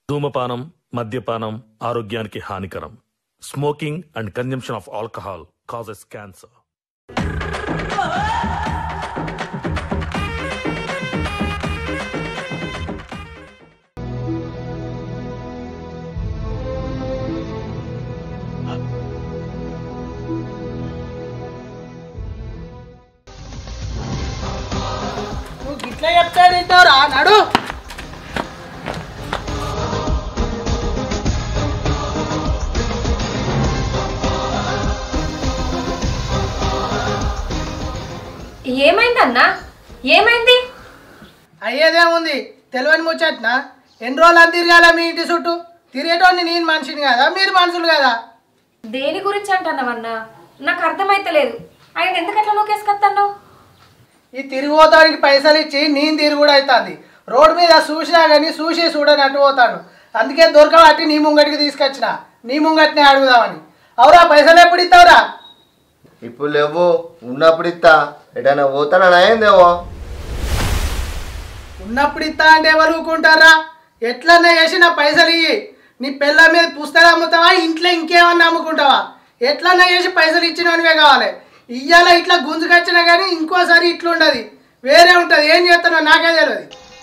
ధూమపానం మద్యపానం ఆరోగ్యానికి హానికరం smoking and consumption of alcohol causes cancer నువ్వు గిట్లా చెప్తాడు తింటావురా నడు ఏమైందన్నా ఏమైంది అయ్యేదేముంది తెలియని ముచ్చట్నా ఎన్ని రోజులు అని తిరగాల మీ ఇంటి చుట్టూ తిరిగేటోని నేను మనిషిని కదా మీరు మనుషులు కదా దేని గురించి అంటున్నావన్నా నాకు అర్థమైతలేదు ఆయన ఎందుకు అట్లా నూకేసుకొస్తాను ఈ తిరిగిపోతానికి పైసలు ఇచ్చి నేను తిరుగుడు అవుతుంది రోడ్డు మీద చూసినా కానీ చూసి చూడని అటు పోతాను అందుకే దొరకబట్టి నీ ముంగటికి తీసుకొచ్చిన నీ ముంగటినే అడుగుదామని అవురా పైసలు ఎప్పుడు ఇస్తావురా ఇప్పుడు లేవు ఉన్నప్పుడు ఇస్తా ఎటైనా పోతానా ఏందేవో ఉన్నప్పుడు ఇస్తా అంటే ఎవరు ఊరుకుంటారా ఎట్లన్నా చేసి నా పైసలు ఇయ్యి నీ పిల్ల మీద పుస్తకం అమ్ముతావా ఇంట్లో ఇంకేమన్నా అమ్ముకుంటావా ఎట్లన్నా చేసి పైసలు ఇచ్చినవనివే కావాలి ఇయ్యాల ఇట్లా గుంజుకొచ్చినా కానీ ఇంకోసారి ఇట్లా ఉండదు వేరే ఉంటుంది ఏం చేస్తున్నావు నాకే తెలియదు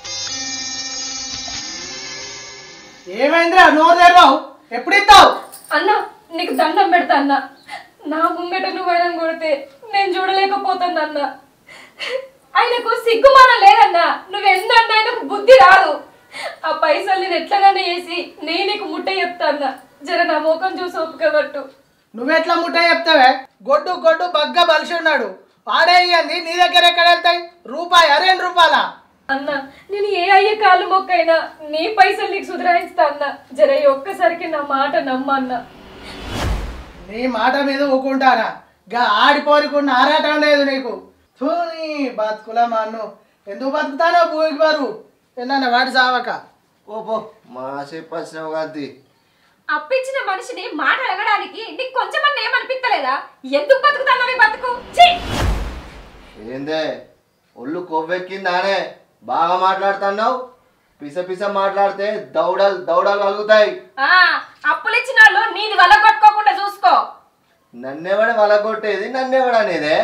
ఏమైందిరా నోరు తెరవావు ఎప్పుడు ఇస్తావు అన్న నీకు దండం పెడతా అన్న నా ముంగట నువ్వు ఆయన కొడితే నేను చూడలేకపోతాను అన్న ఆయనకు సిగ్గుమానం లేదన్నా నువ్వు ఎందన్నా ఆయనకు బుద్ధి రాదు ఆ పైసలు నేను ఎట్లాగానే వేసి నేను నీకు ముట్ట చెప్తా అన్న జర నా ముఖం చూసి ఒప్పుకోబట్టు నువ్వెట్లా ముట్ట చెప్తావే గొడ్డు గొడ్డు బగ్గ బలిసి ఉన్నాడు వాడే ఇయ్యంది నీ దగ్గర ఎక్కడ వెళ్తాయి రూపాయి రెండు రూపాయలా అన్న నేను ఏ అయ్యే కాలు మొక్కైనా నీ పైసలు నీకు సుధరాయిస్తా అన్న జర ఈ ఒక్కసారికి నా మాట నమ్మన్న నీ మాట మీద ఊకుంటానా గా ఆడిపోరికున్న ఆరాటం లేదు నీకు తూ నీ బతుకుల మన్ను ఎందుకు బతుకుతానో భూమికి బరువు ఎన్న వాడి సావక ఓ పో మా చెప్పు వచ్చినావు కాంతి అప్పించిన మనిషిని మాట అడగడానికి నీకు కొంచెమన్నా ఏమనిపించలేదా ఎందుకు బతుకుతానవి బతుకు ఛీ! ఏందే ఒళ్ళు కొవ్వెక్కిందానే బాగా మాట్లాడుతున్నావు పిస పిస మాట్లాడితే దౌడలు దౌడలు కలుగుతాయి ఆ అప్పులు ఇచ్చిన వాళ్ళు నీది వల్ల కొట్టుకోకుండా చూసుకో నన్నెవడ వలగొట్టేది నన్నెవడ అనేదే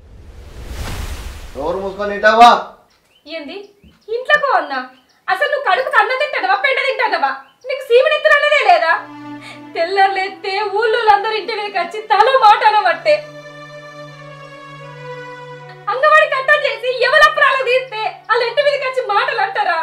నోరు మూసుకొని తింటావా ఏంది ఇంట్లోకి అన్నా అసలు నువ్వు కడుపుకి అన్నం తింటానవా పెంట తింటానవా నీకు సీమనెత్తులు అన్నదే లేదా తెల్లర్లేస్తే ఊళ్ళో అందరు ఇంటి మీదకి వచ్చి తల మాట అనబట్టే అంగవాడి కట్ట చేసి ఎవలప్రాలు తీస్తే వాళ్ళ ఇంటి మీదకి వచ్చి మాటలు అంటారా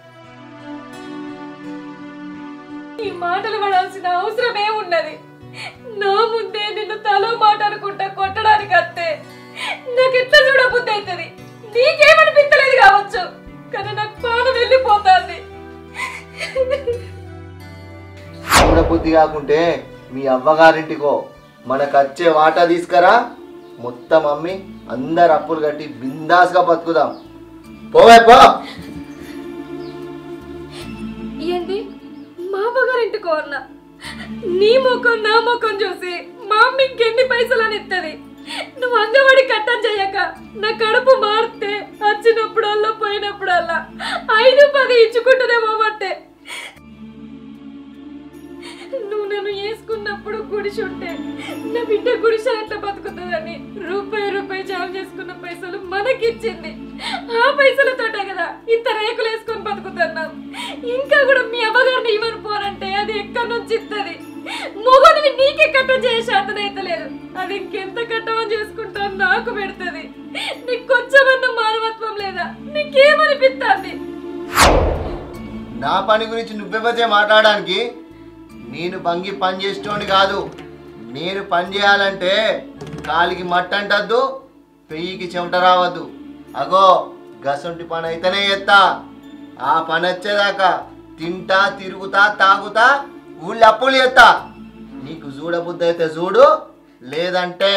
ఈ మాటలు పడాల్సిన అవసరమే ఉన్నది నా ముందే నిన్ను తలో మాట అనుకుంటా కొట్టడానికి అత్తే నాకు ఎట్లా చూడబుద్ధి అవుతుంది నీకేమనిపించలేదు కావచ్చు కానీ నాకు పానం వెళ్ళిపోతుంది చూడ బుద్ధి కాకుంటే మీ అవ్వగారింటికో మనకు వచ్చే వాటా తీసుకురా మొత్తం అమ్మి అందరు అప్పులు కట్టి బిందాస్గా బతుకుదాం పోవే పో ఏంది మా పగారింటికో అన్న నీ ముఖం నా ముఖం చూసి మా అమ్మ ఇంకెన్ని పైసలు అని ఇస్తుంది నువ్వు అంగవాడి కట్టం చేయక నా కడుపు మారితే వచ్చినప్పుడల్లా పోయినప్పుడల్లా ఐదు పది ఇచ్చుకుంటూనే పోబట్టే నువ్వు నన్ను వేసుకున్నప్పుడు గుడిసి ఉంటే నా బిడ్డ గుడిసె ఎట్లా బతుకుతుందని రూపాయి రూపాయి జాబ్ చేసుకున్న పైసలు మనకిచ్చింది ఆ పైసలతోటే కదా ఇంత రేకులు వేసుకొని బతుకుతున్నాం ఇంకా కూడా మీ అమ్మగారిని ఇవ్వను పోనంటే అది ఎక్కడి నుంచి ఇస్తుంది మొగనివి నీకే కట్టం చేసే శాతం అయితే లేదు అది ఇంకెంత కట్టమని చేసుకుంటా నాకు పెడుతుంది నీకు కొంచెమన్నా మానవత్వం లేదా నీకేమనిపిస్తుంది నా పని గురించి నువ్వెవరితే మాట్లాడడానికి నేను బంగి పని చేసేటోని కాదు నేను పని చేయాలంటే కాలికి మట్టి అంటద్దు పెయ్యికి చెమట రావద్దు అగో గసొంటి పని అయితేనే చేస్తా ఆ పని వచ్చేదాకా తింటా తిరుగుతా తాగుతా ఊళ్ళో అప్పులు చేస్తా నీకు చూడబుద్ధి అయితే చూడు లేదంటే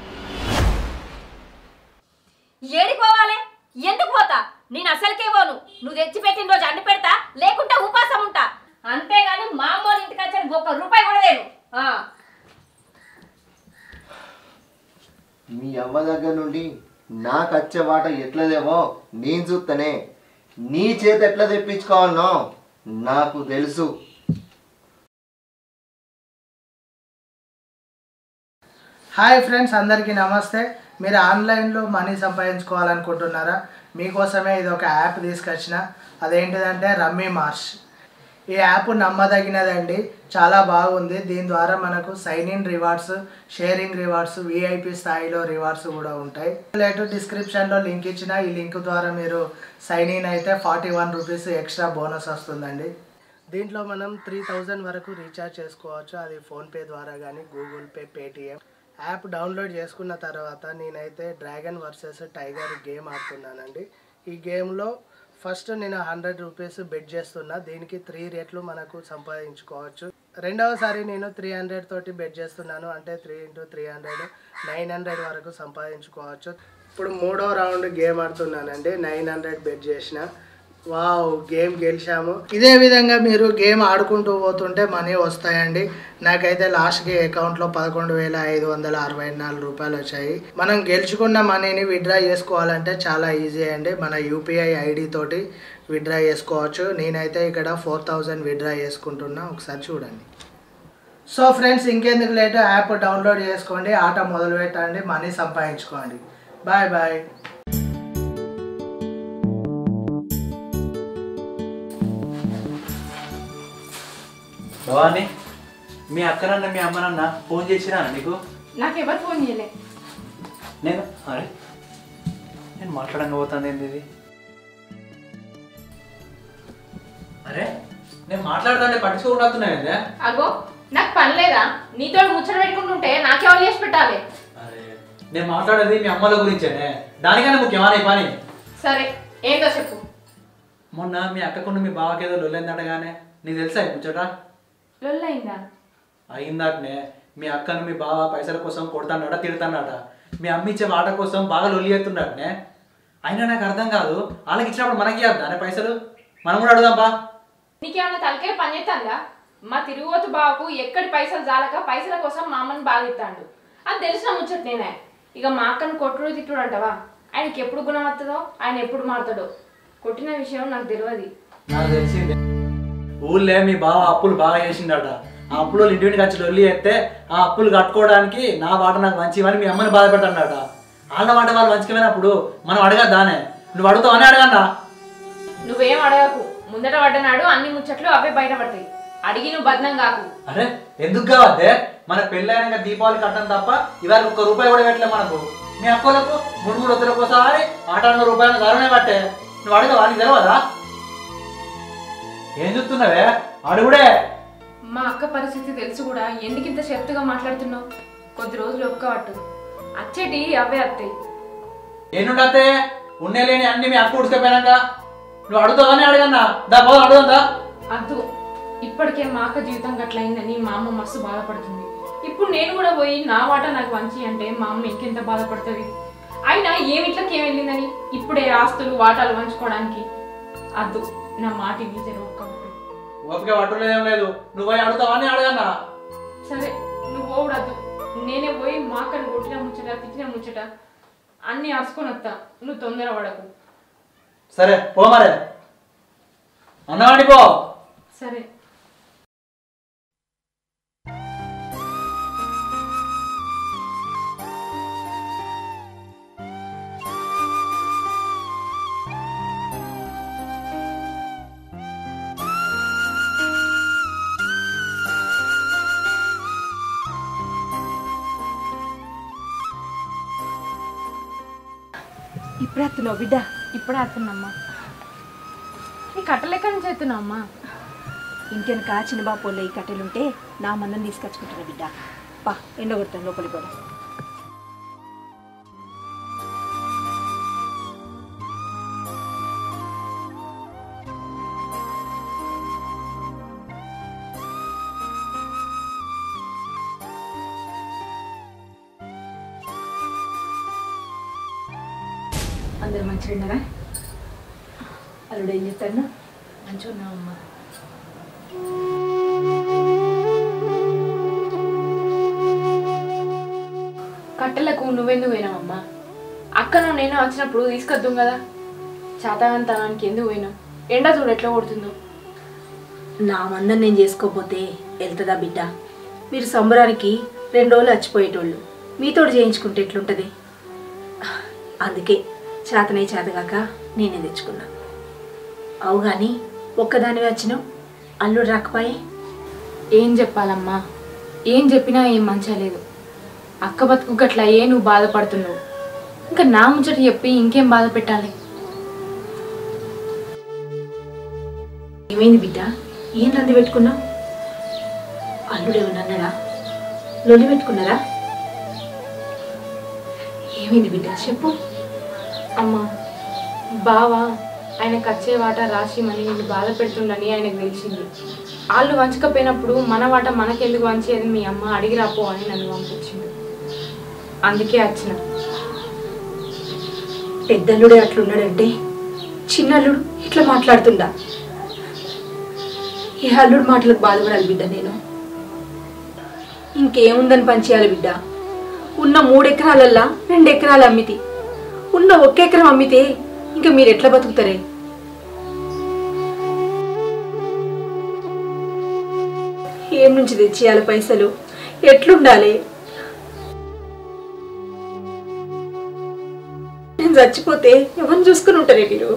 ఏడికి పోవాలి ఎందుకు పోతా నేను అసలుకే పోను నువ్వు తెచ్చి పెట్టిన రోజు అడ్డు పెడతా లేకుంటే ఉపాసం ఉంటా అంతేగాని మా అమ్మ వాళ్ళ ఇంటికి వచ్చాను ఒక్క రూపాయి కూడా లేను ఆ. మీ అవ్వ దగ్గర నుండి నాకు వచ్చే వాట ఎట్లదేమో నేను చూస్తేనే నీ చేత ఎట్లా తెప్పించుకోవాలనో నాకు తెలుసు హాయ్ ఫ్రెండ్స్ అందరికీ నమస్తే మీరు ఆన్లైన్లో మనీ సంపాదించుకోవాలనుకుంటున్నారా మీకోసమే ఇది ఒక యాప్ తీసుకొచ్చిన అదేంటిదంటే రమ్మీ మార్ష్ ఈ యాప్ నమ్మదగినదండి చాలా బాగుంది దీని ద్వారా మనకు sign in rewards sharing rewards VIP స్థాయిలో రివార్డ్స్ కూడా ఉంటాయి లేటు డిస్క్రిప్షన్లో లింక్ ఇచ్చిన ఈ లింక్ ద్వారా మీరు సైన్ ఇన్ అయితే forty one rupees extra bonus వస్తుందండి దీంట్లో మనం త్రీ థౌజండ్ వరకు రీఛార్జ్ చేసుకోవచ్చు అది ఫోన్పే ద్వారా కానీ Google Pay Paytm app download చేసుకున్న తర్వాత నేనైతే డ్రాగన్ వర్సెస్ టైగర్ గేమ్ ఆడుతున్నానండి ఈ గేమ్లో ఫస్ట్ నేను హండ్రెడ్ రూపీస్ బెట్ చేస్తున్నా దీనికి త్రీ రేట్లు మనకు సంపాదించుకోవచ్చు రెండవసారి నేను త్రీ హండ్రెడ్ తోటి బెట్ చేస్తున్నాను అంటే three into three hundred nine hundred వరకు సంపాదించుకోవచ్చు ఇప్పుడు మూడో రౌండ్ గేమ్ ఆడుతున్నానండి నైన్ హండ్రెడ్ బెట్ చేసిన వావ్ గేమ్ గెలిచాము ఇదే విధంగా మీరు గేమ్ ఆడుకుంటూ పోతుంటే మనీ వస్తాయండి నాకైతే లాస్ట్కి అకౌంట్లో పదకొండు వేల ఐదు వందల అరవై నాలుగు రూపాయలు వచ్చాయి మనం గెలుచుకున్న మనీని విత్డ్రా చేసుకోవాలంటే చాలా ఈజీ అండి మన యూపీఐ ఐడి తోటి విత్డ్రా చేసుకోవచ్చు నేనైతే ఇక్కడ ఫోర్ థౌజండ్ విత్డ్రా చేసుకుంటున్నా ఒకసారి చూడండి సో ఫ్రెండ్స్ ఇంకెందుకు లేట్ యాప్ డౌన్లోడ్ చేసుకోండి ఆట మొదలు పెట్టండి మనీ సంపాదించుకోండి బాయ్ బాయ్ భవాని మీ అక్కనన్న మీ అమ్మనన్న ఫోన్ చేసిరా నీకు నాకు ఎవరు ఫోన్ చేయలే నేను అరే నేను మాట్లాడంగా పోతాను ఏంది ఇది అరే నేను మాట్లాడుతుంటే పట్టించుకోకుండా అగో నాకు పని లేదా నీతో ముచ్చట పెట్టుకుంటుంటే నాకెవరు చేసి పెట్టాలి అరే నేను మాట్లాడేది మీ అమ్మల గురించేనే దానికన్నా ముఖ్యమా ఈ పని సరే ఏంటో చెప్పు మొన్న మీ అక్కకుండా మీ బావకి ఏదో లొల్లేందటగానే నీకు తెలుసా ఈ ముచ్చట లొల్లైందా అయిందాకనే మీ అక్కను మీ బావ పైసల కోసం కొడతాడట తిడతాడట మీ అమ్మ ఇచ్చే వాట కోసం బాగా లొల్లి ఎత్తున్నాడనే అయినా నాకు అర్థం కాదు వాళ్ళకి ఇచ్చినప్పుడు మనకి ఇవ్వద్దా అనే పైసలు మనం కూడా అడుగుదాం బా నీకేమన్నా తలకే పని చేస్తాందా మా తిరుగుబోతు బాబు ఎక్కడి పైసలు జాలక పైసల కోసం మా అమ్మని బాధిస్తాడు అది తెలిసిన ముచ్చట నేనే ఇక మా అక్కను కొట్టుడు తిట్టుడు అంటావా ఆయనకి ఎప్పుడు గుణం వస్తుందో ఆయన ఎప్పుడు మారుతాడో కొట్టిన విషయం నాకు తెలియదు నాకు తెలిసిందే ఊళ్ళో మీ బావ అప్పులు బాగా చేసిండట ఆ అప్పులు ఇంటి ఇంటికి వచ్చి లొల్లి ఎత్తే ఆ అప్పులు కట్టుకోవడానికి నా వాట నాకు మంచివని మీ అమ్మని బాధపెట్టాడట వాళ్ళ వాట వాళ్ళు మంచిపోయినప్పుడు మనం అడగద్దానే నువ్వు అడుగుతావని అడగన్నా నువ్వేం అడగకు ముందట పడ్డనాడు అన్ని ముచ్చట్లు అవే బయటపడతాయి అడిగి నువ్వు బద్నం కాకు అరే ఎందుకు కావద్దే మన పెళ్ళైనాక దీపావళి కట్టం తప్ప ఇవాళ ఒక్క రూపాయి కూడా పెట్టలే మనకు మీ అక్కలకు మూడు మూడు వద్దలకు ఒకసారి ఆటాన్న రూపాయలు ధరనే పట్టే నువ్వు అడగవా నీకు తెలియదా ఏం చూస్తున్నావే అడుగుడే మా అక్క పరిస్థితి తెలుసు కూడా ఎందుకు ఇంత శక్తిగా మాట్లాడుతున్నావు కొద్ది రోజులు ఒక్కవట్టు అచ్చేటి అవే అత్తాయి ఏనుండతే ఉండే లేని అన్ని మీ అక్క ఉడికిపోయినాక నువ్వు అడుగుతావని అడగన్నా దా పోదు అడుగుందా అద్దు ఇప్పటికే మా అక్క జీవితం గట్లయిందని మా అమ్మ మస్తు బాధపడుతుంది ఇప్పుడు నేను కూడా పోయి నా వాట నాకు వంచి అంటే మా అమ్మ ఇంకెంత బాధపడుతుంది అయినా ఏమిట్లకి ఏం వెళ్ళిందని ఇప్పుడే ఆస్తులు వాటాలు వంచుకోవడానికి అద్దు నా మాట విజరు ఒక్క ఓపిక పట్టులేదేం లేదు నువ్వు పోయి అడుగుతావని అడగన్నా సరే నువ్వు పోవడద్దు నేనే పోయి మా అక్కని కొట్టిన ముచ్చట తిట్టిన ముచ్చట అన్ని అరుచుకొని వస్తా నువ్వు తొందర పడకు సరే పో మరే అన్నవాడి పో సరే ఇప్పుడు వస్తున్నావు బిడ్డ ఇప్పుడే వస్తున్నామ్మా నీ కట్టలెక్క నుంచి అవుతున్నావు అమ్మా ఇంకెనక చిన్నబాపోళ్ళ ఈ కట్టెలుంటే నా మందం తీసుకొచ్చుకుంటాను బిడ్డ పా ఎండగొడతాను లోపలికి కూడా అందరు మంచిగా ఉన్నారా అల్లుడు ఏం చెప్తాను మంచిగా ఉన్నావమ్మా కట్టెలకు నువ్వెందుకు పోయినావమ్మా అక్కను నేను వచ్చినప్పుడు తీసుకొద్దాం కదా చాతగాంతనానికి ఎందుకు పోయినావు ఎండ చూడు ఎట్లా కొడుతుందో నా మందం నేను చేసుకోకపోతే వెళ్తుందా బిడ్డ మీరు సంబరానికి రెండు రోజులు చచ్చిపోయేటోళ్ళు మీతోటి చేయించుకుంటే ఎట్లుంటుంది అందుకే చేతనే చేతగాక నేనే తెచ్చుకున్నా అవు కానీ ఒక్కదాని వచ్చినావు అల్లుడు రాకపోయే ఏం చెప్పాలమ్మా ఏం చెప్పినా ఏం మంచిగా లేదు అక్క బతుకు గట్ల ఏ నువ్వు బాధపడుతున్నావు ఇంకా నా ముచ్చట చెప్పి ఇంకేం బాధ పెట్టాలి ఏమైంది బిడ్డ ఏం రంది పెట్టుకున్నావు అల్లుడు ఏమన్నా అన్నాడా లొల్లి పెట్టుకున్నారా ఏమైంది బిడ్డ చెప్పు అమ్మా బావా ఆయనకు వచ్చే వాట రాసి మని నేను బాధ పెడుతుండని ఆయనకు తెలిసింది వాళ్ళు వంచకపోయినప్పుడు మన వాట మనకెందుకు వంచేది మీ అమ్మ అడిగి రాపో అని నన్ను పంపించింది అందుకే వచ్చిన పెద్దల్లుడే అట్లున్నాడంటే చిన్నల్లుడు ఇట్లా మాట్లాడుతుండా ఏ అల్లుడు మాటలకు బాధపడాలి బిడ్డ నేను ఇంకేముందని పనిచేయాలి బిడ్డ ఉన్న మూడు ఎకరాలల్లా రెండు ఎకరాలు అమ్మితి ఉన్న ఒక్క ఎకరం అమ్మితే ఇంకా మీరు ఎట్లా బతుకుతారే ఏం నుంచి తెచ్చేయాలి పైసలు ఎట్లుండాలి నేను చచ్చిపోతే ఎవరిని చూసుకుని ఉంటారే మీరు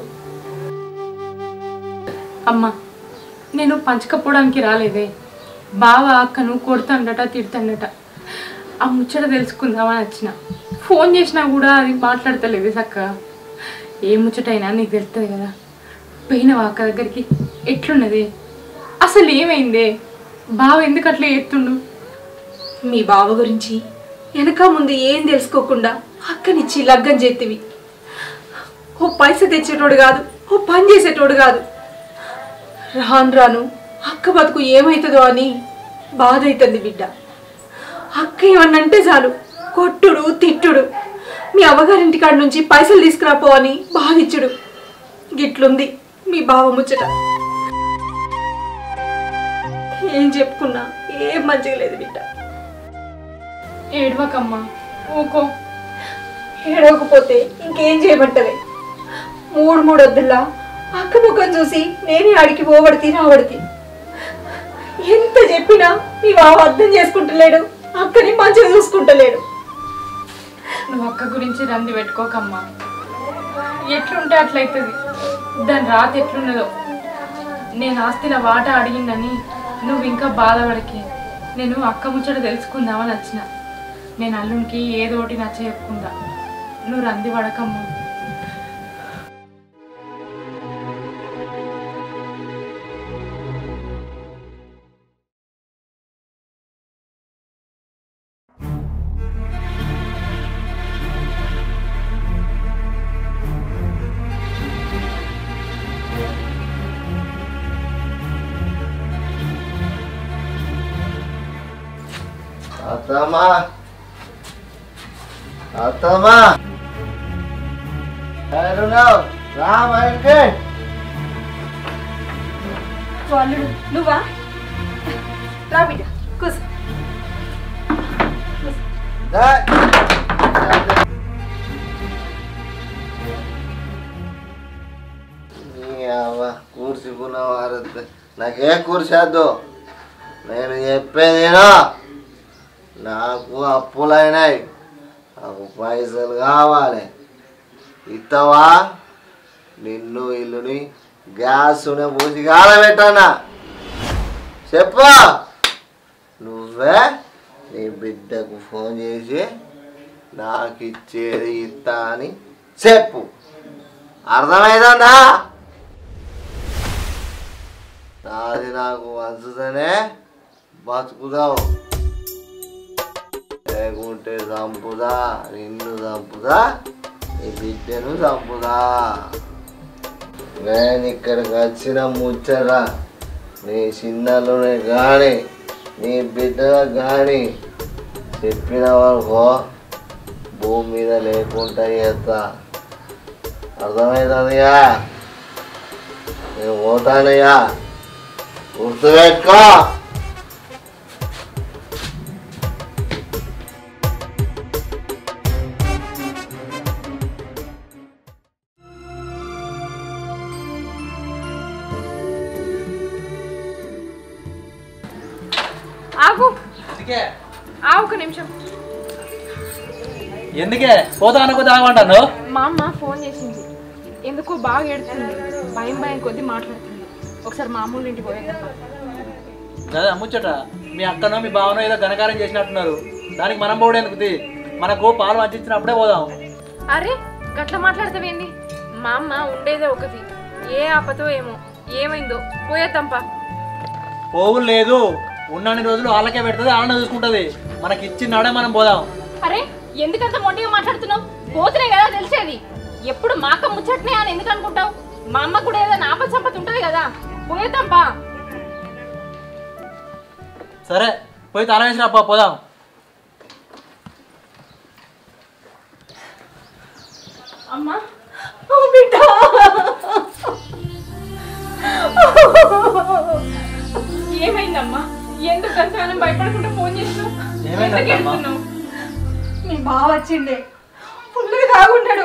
అమ్మ నేను పంచకపోవడానికి రాలేదే బావ అక్కను కొడుతాండట తిడుతాండట ఆ ముచ్చట తెలుసుకుందామని వచ్చిన ఫోన్ చేసినా కూడా అది మాట్లాడతలేదు చక్కగా ఏ ముచ్చటైనా నీకు తెలుస్తుంది కదా పోయినవా అక్క దగ్గరికి ఎట్లున్నది అసలు ఏమైందే బావ ఎందుకు అట్లా ఎత్తుండు మీ బావ గురించి వెనక ముందు ఏం తెలుసుకోకుండా అక్కనిచ్చి లగ్గం చేతివి ఓ పైస తెచ్చేటోడు కాదు ఓ పని చేసేటోడు కాదు రాను రాను అక్క బతుకు ఏమవుతుందో అని బాధ అవుతుంది బిడ్డ అక్క ఏమన్నంటే చాలు కొట్టుడు తిట్టుడు మీ అవ్వగారింటి కాడ నుంచి పైసలు తీసుకురాపో అని బాధించుడు గిట్లుంది మీ బావ ముచ్చట ఏం చెప్పుకున్నా ఏం మంచిగా లేదు బిడ్డ ఏడవకమ్మా ఊకో ఏడవకపోతే ఇంకేం చేయమంటవే మూడు మూడు వద్దుల్లా అక్క ముఖం చూసి నేనే ఆడికి పోబడితి రాబడితి ఎంత చెప్పినా మీ బావ అర్థం చేసుకుంటలేడు అక్కని మంచిగా చూసుకుంటలేడు నువ్వు అక్క గురించి రంది పెట్టుకోకమ్మా ఎట్లుంటే అట్లయితుంది దాని రాత ఎట్లున్నదో నేను ఆస్తిల వాట అడిగిందని నువ్వు ఇంకా బాధపడకి నేను అక్క ముచ్చట తెలుసుకుందామని వచ్చిన నేను అల్లునికి ఏదో ఒకటి నచ్చ చెప్పుకుందా నువ్వు రంది పడకమ్మా అత్తమ్మా అత్తమ్మా ఎక్కడున్నావు? రా మా ఇంటికి అల్లుడు నువ్వా రా బిడ్డ కూర్చో దా. నీ అవ్వ కూర్చుకున్న వారు నాకే కూర్చేద్దు నేను చెప్పేదేనా నాకు అప్పులైనాయి నాకు పైసలు కావాలి ఇత్తవా నిన్ను ఇల్లుని గ్యాస్ పూసి కాలబెట్టానా చెప్పు నువ్వే నీ బిడ్డకు ఫోన్ చేసి నాకు ఇచ్చేది ఇస్తా అని చెప్పు అర్థమైందా నాది నాకు వంచుతనే బతుకుదావు లేకుంటే చంపుదా నిన్ను చంపుదా నీ బిడ్డను చంపుదా నేను ఇక్కడికి వచ్చిన ముచ్చరా నీ చిన్నలోనే కానీ నీ బిడ్డ కానీ చెప్పిన వరకు భూమి మీద లేకుండా చేస్తా అర్థమవుతుందిగా నేను పోతానయ్యా గుర్తుపెట్టుకో ఆగు ఆగు ఒక నిమిషం ఎందుకే పోతా అనుకో తాగమంటాను మా అమ్మ ఫోన్ చేసింది ఎందుకో బాగా ఏడుతుంది భయం భయం కొద్ది మాట్లాడుతుంది ఒకసారి మామూలు ఇంటికి పోయేదమ్మా అదే అమ్ముచ్చట మీ అక్కనో మీ బావనో ఏదో ఘనకారం చేసినట్టున్నారు దానికి మనం పోవడం ఎందుకు తీ? మనకు పాలు వంచినప్పుడే పోదాం అరే గట్ల మాట్లాడతావేంది మా అమ్మ ఉండేదే ఒకటి ఏ ఆపతో ఏమో ఏమైందో పోయేద్దాంపా పోవులు లేదు ఉన్నన్ని రోజులు వాళ్ళకే పెడుతుంది వాళ్ళనే చూసుకుంటుంది మనకి ఇచ్చినాడే మనం పోదాం అరే ఎందుకంత మొండిగా మాట్లాడుతున్నావు పోతునే కదా తెలిసేది ఎప్పుడు మా అక్క ముచ్చట్నే అని ఎందుకు అనుకుంటావు మా అమ్మ కూడా ఏదైనా ఆపద సంపద ఉంటది కదా పోయేద్దాంపా సరే పోయి తల వేసిన అప్ప పోదాం అమ్మా బిడ్డ ఏమైందమ్మా ఎందుకు అంతగానం భయపడకుండా ఫోన్ చేసినావు ఏమైందమ్మా? ఎందుకు ఏడుస్తున్నావు? మీ బావ వచ్చిండే ఫుల్గా తాగుంటాడు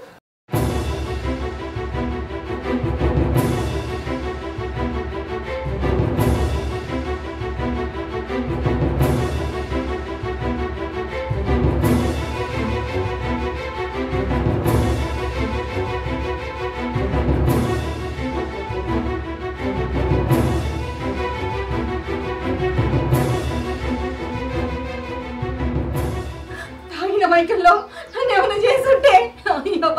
తాగిన మైకల్లో నన్ను ఏమైనా చేసుంటే అయ్యో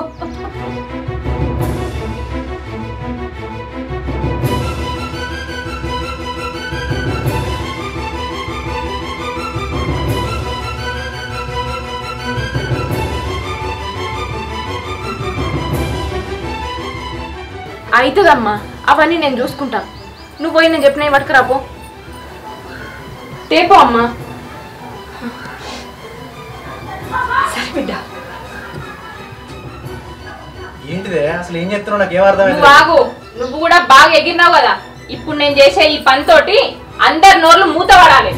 అవుతుందమ్మా అవన్నీ నేను చూసుకుంటా నువ్వు పోయి నేను చెప్పిన పట్టుకురాపో తేపో అమ్మా సరే బిడ్డ ఏంటిదే అసలు ఏం చెప్తున్నావు నాకు ఏం అర్థం నువ్వు ఆగు నువ్వు కూడా బాగా ఎగిరినావు కదా ఇప్పుడు నేను చేసే ఈ పనితోటి అందరి నోర్లు మూత పడాలి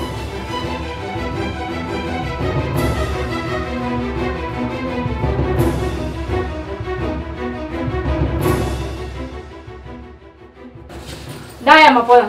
దాయమ్మ పోదాం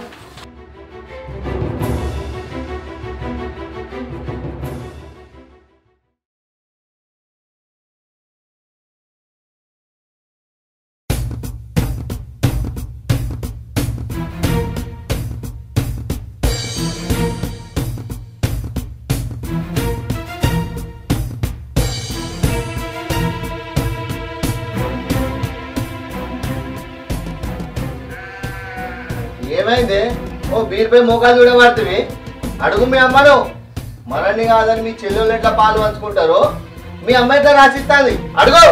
ఏమైంది ఓ బీర్పై మోకాలు చూడబడుతుంది అడుగు మీ అమ్మను మనల్ని కాదని మీ చెల్లెళ్ళు ఎట్లా పాలు పంచుకుంటారో మీ అమ్మ ఎట్లా రాసిస్తుంది అడుగు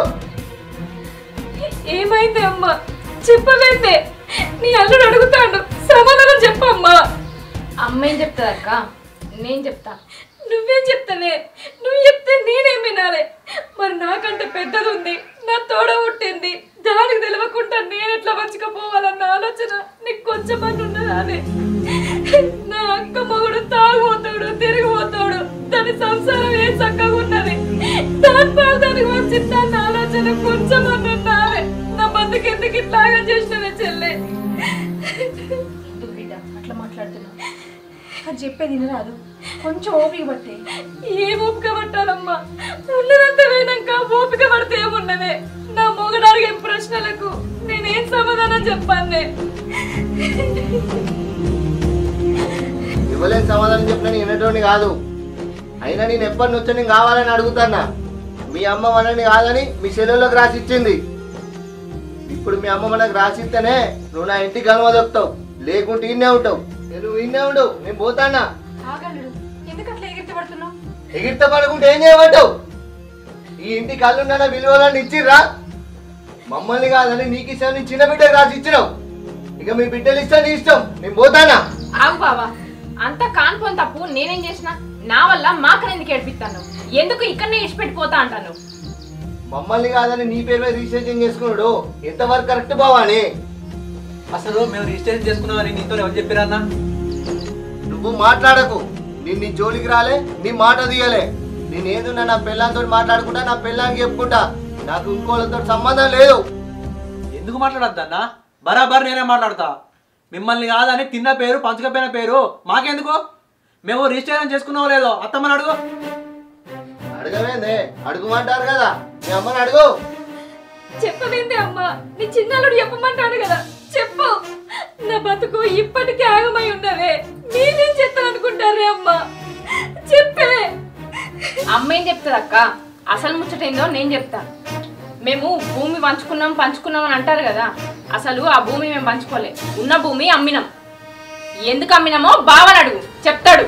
ఏమైంది అమ్మా చెప్పవేందే నీ అల్లుడు అడుగుతాడు సమాధానం చెప్పమ్మా అమ్మ ఏం చెప్తుంది అక్క నేను చెప్తా నువ్వేం చెప్తానే నువ్వు చెప్తే నేనేం వినాలి మరి నాకంటే పెద్దది ఉంది నా తోడ పుట్టింది దానికి తెలియకుండా నేను ఎట్లా మంచుకపోవాలన్న ఆలోచన నీకు కొంచెం మంది ఉన్నదా అని నా అక్క మొగుడు తాగుపోతాడు తిరిగిపోతాడు దాని సంసారం ఏ చక్కగా ఉన్నది దాని పాలు దానికి వచ్చిందన్న ఆలోచన కొంచెం అన్న నావే నా బతుకు ఎందుకు ఇట్లాగా చేసినవే చెల్లె ఎందుకు బిడ్డ అట్లా మాట్లాడుతున్నావు అది చెప్పేది రాదు కొంచెం ఓపిక పట్టే ఏం ఓపిక పట్టాలమ్మా ఉన్నదంతా పోయినాక ఓపిక పడితే ఏమున్నదే నా మొగడు అడిగే ప్రశ్నలకు నేనేం సమాధానం చెప్పానే ఇవ్వలేని సమాధానం చెప్పిన నేను వినేటోని కాదు అయినా నేను ఎప్పటి నుంచో నేను కావాలని అడుగుతానా మీ అమ్మ మనని కాదని మీ చెల్లెళ్ళకి రాసి ఇచ్చింది ఇప్పుడు మీ అమ్మ మనకు రాసి ఇస్తేనే నువ్వు నా ఇంటికి కనుమ దొక్కుతావు లేకుంటే ఇన్నే ఉంటావు నువ్వు ఇన్నే ఉండవు నేను పోతానా ఆగలుడు ఎందుకు అట్లా ఎగిరితే పడుతున్నావు ఎగిరిత పడుకుంటే ఏం చేయమంటావు ఈ ఇంటి కళ్ళున్న విలువలను ఇచ్చిర్రా మమ్మల్ని కాదని నీకు ఇష్టం నీ చిన్న బిడ్డకి రాసి ఇచ్చినావు ఇక మీ బిడ్డలు ఇష్టం నీ ఇష్టం నేను పోతానా ఆగు బావా అంత కాన్పోన్ తప్పు నేనేం చేసిన నా వల్ల మాకని ఎందుకు ఏడిపిస్తాను ఎందుకు ఇక్కడనే ఇడిచిపెట్టిపోతా అంటాను మమ్మల్ని కాదని నీ పేరు మీద రీసెర్చింగ్ చేసుకున్నాడు ఎంతవరకు కరెక్ట్ బావాని అసలు మేము రిజిస్ట్రేషన్ చేసుకున్నామని నీతో ఎవరు చెప్పారన్నా నువ్వు మాట్లాడకు నేను నీ జోలికి రాలే నీ మాట తీయలే నేను ఏదున్నా నా పిల్లలతో మాట్లాడుకుంటా నా పిల్లానికి చెప్పుకుంటా నాకు ఇంకోళ్ళతో సంబంధం లేదు ఎందుకు మాట్లాడద్దన్నా బరాబర్ నేనే మాట్లాడతా మిమ్మల్ని కాదని తిన్న పేరు పంచకపోయిన పేరు మాకెందుకు మేము రిజిస్ట్రేషన్ చేసుకున్నావో లేదో అత్తమ్మని అడుగు అడగవేందే అడుగుమంటారు కదా మీ అమ్మని అడుగు చెప్పవేంది అమ్మా నీ చిన్నాలుడు చెప్పమంటాడు కదా చెప్పు నా బతుకు ఇప్పటికీ ఆగమై ఉన్నదే మీరేం చెప్తారనుకుంటారే అమ్మా చెప్పే అమ్మ ఏం చెప్తుంది అక్క అసలు ముచ్చట ఏందో నేను చెప్తాను మేము భూమి పంచుకున్నాం పంచుకున్నాం అని అంటారు కదా అసలు ఆ భూమి మేము పంచుకోలే ఉన్న భూమి అమ్మినాం ఎందుకు అమ్మినామో బావని అడుగు చెప్తాడు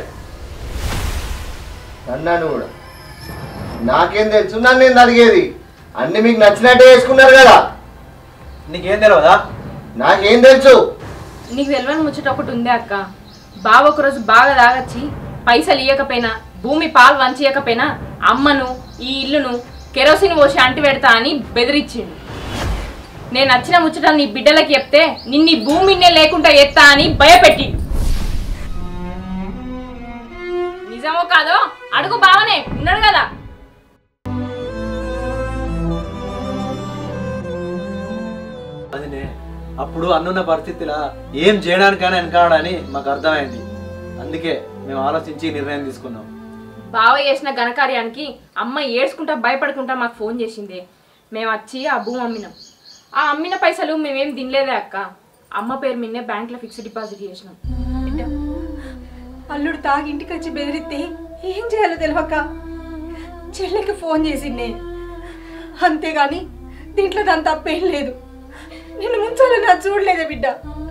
అన్నాను కూడా నాకేం తెలుసు నన్ను నేను అడిగేది అన్ని మీకు నచ్చినట్టే వేసుకున్నారు కదా నీకేం తెలియదా నాకేం తెలుసు నీకు తెలియని ముచ్చట ఒకటి ఉంది అక్క బావ ఒకరోజు బాగా తాగొచ్చి పైసలు ఇవ్వకపోయినా భూమి పాలు వంచియకపోయినా అమ్మను ఈ ఇల్లును కెరోసిన్ పోసి అంటి పెడతా అని బెదిరించిండు నేను నచ్చిన ముచ్చట నీ బిడ్డలకి చెప్తే నిన్ను ఈ భూమినే లేకుండా ఎత్తా అని భయపెట్టి నిజమో కాదో అడుగు బావనే ఉన్నాడు కదా అదినే అప్పుడు అన్నున్న పరిస్థితిలా ఏం చేయడానికైనా వెనకాడని మాకు అర్థమైంది అందుకే మేము ఆలోచించి ఈ నిర్ణయం తీసుకున్నాం బావ చేసిన ఘనకార్యానికి అమ్మ ఏడ్చుకుంటా భయపడుకుంటా మాకు ఫోన్ చేసింది మేము వచ్చి ఆ భూమి అమ్మినాం ఆ అమ్మిన పైసలు మేమేం తినలేదే అక్క అమ్మ పేరు మీదనే బ్యాంక్లో ఫిక్స్డ్ డిపాజిట్ చేసినాం బిడ్డ అల్లుడు తాగి ఇంటికి వచ్చి బెదిరిస్తే ఏం చేయాలో తెలియక చెల్లెకి ఫోన్ చేసిండే అంతేగాని దీంట్లో దాని తప్పేం లేదు నిన్ను ముంచాలని నాకు చూడలేదే బిడ్డ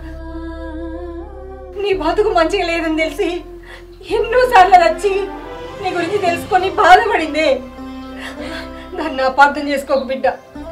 నీ బతుకు మంచిగా లేదని తెలిసి ఎన్నోసార్లు అది వచ్చి నీ గురించి తెలుసుకొని బాధపడిందే దాన్ని అపార్థం చేసుకోకు బిడ్డ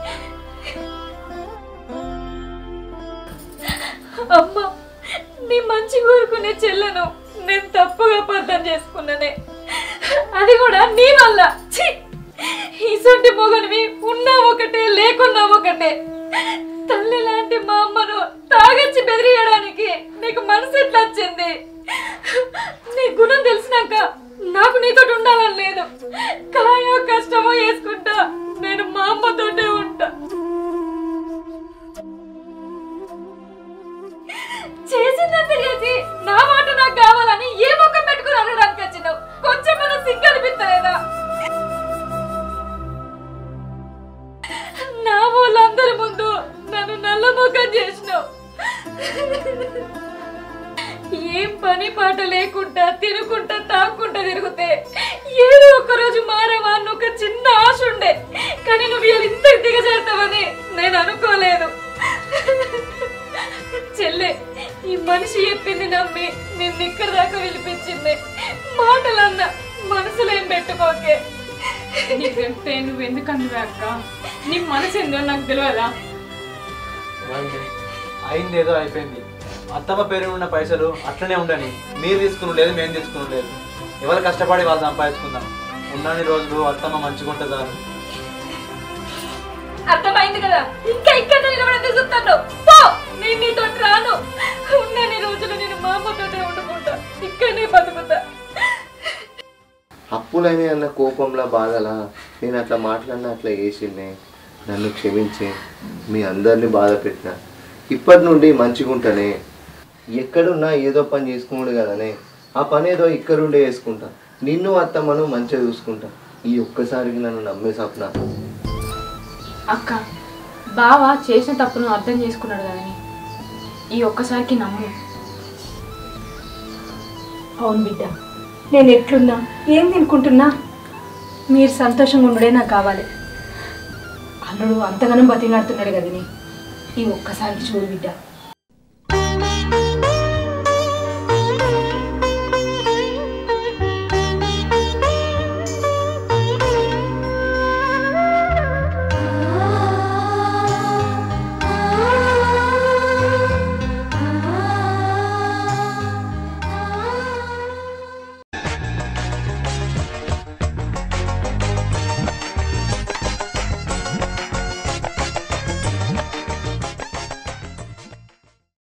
అమ్మ నీ మంచి కోరుకునే చెల్లెను నేను తప్పుగా అర్థం చేసుకున్నానే అది కూడా నీ వల్ల ఛీ! ఈసొంటి మొగనివి ఉన్నా ఒకటే లేకున్నా ఒకటే తల్లి లాంటి మా అమ్మను తాగొచ్చి బెదిరియడానికి నీకు మనసు ఎట్లా వచ్చింది నీ గుణం తెలిసినాక నాకు నీతో ఉండాలని లేదు కాయో కష్టమో వేసుకుంటా నేను మా అమ్మతోటే ఉంటా చేసిందంతా చేసి నా మాట నాకు కావాలని ఏ ముఖం పెట్టుకుని అడగడానికి వచ్చినావు కొంచెం మన సిగ్గు అనిపిస్తలేదా నా వాళ్ళందరి ముందు నన్ను నల్ల ముఖం చేసినావు ఏం పని పాట లేకుండా తినుకుంటా తాక్కుంటా తిరిగితే ఏదో ఒక రోజు మారవా అన్న ఒక చిన్న ఆశ ఉండే కానీ నువ్వు ఇలా ఇంత దిగజారుతావని నేను అనుకోలేదు చెల్లె ఈ మనిషి చెప్పింది నమ్మి నిన్ను ఇక్కడ దాకా పిలిపించింది మాటలన్నా మనసులో ఏం పెట్టుకోకే నీకు చెప్తే నువ్వు ఎందుకు అందువే అక్క నీ మనసు ఏందో నాకు తెలియదా అయింది ఏదో అయిపోయింది అత్తమ్మ పేరు ఉన్న పైసలు అట్లనే ఉండని మీరు తీసుకుని లేదు మేము తీసుకుని లేదు ఎవరు కష్టపడి వాళ్ళు సంపాదించుకుందాం ఉన్నన్ని రోజులు అత్తమ్మ మంచిగా ఉంటుంది చాలు అర్థమైంది కదా ఇంకా ఇక్కడ నిలబడి చూస్తాను పో నేను నీతో రాను ఉన్నన్ని రోజులు నేను మా అమ్మతోనే వండుకుంటా ఇక్కడనే బతుకుతా అప్పులని అన్న కోపంలో బాధలా నేను అట్లా మాట్లాడిన అట్లా వేసిండే నన్ను క్షమించి మీ అందరినీ బాధ పెట్టిన ఇప్పటి నుండి మంచిగా ఉంటానే ఎక్కడున్నా ఏదో పని చేసుకున్నాడు కదనే ఆ పని ఏదో ఇక్కడుండే చేసుకుంటా నిన్ను అత్తమ్మను మంచిగా చూసుకుంటా ఈ ఒక్కసారికి నన్ను నమ్మే సప్న అక్క బావ చేసిన తప్పును అర్థం చేసుకున్నాడు కదని ఈ ఒక్కసారికి నమ్ము అవును బిడ్డ నేను ఎట్లున్నా ఏం తినుకుంటున్నా మీరు సంతోషంగా ఉండడే నాకు కావాలి అల్లుడు అంతగానో బతిలాడుతున్నాడు కదని ఈ ఒక్కసారికి చూడు బిడ్డ